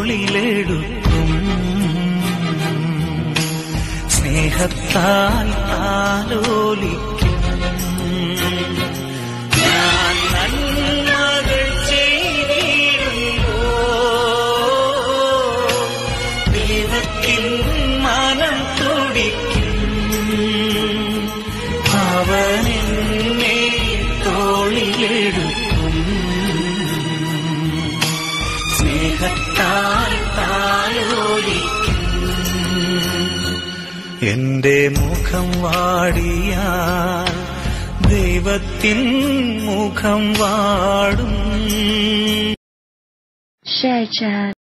തോളിലെടുക്കും സ്നേഹത്താൽ ആലോലിക്കും ഞാൻ നന്മകൾ ചെയ്തിടുമ്പോ ദൈവത്തിൻ മനം തുടിക്കും അവൻ എന്നെ തോളിലെടുക്കും സ്നേഹത്താൽ താലോലിക്കും എന്റെ മുഖം വാടിയാൽ ദൈവത്തിൻ മുഖം വാടും share chat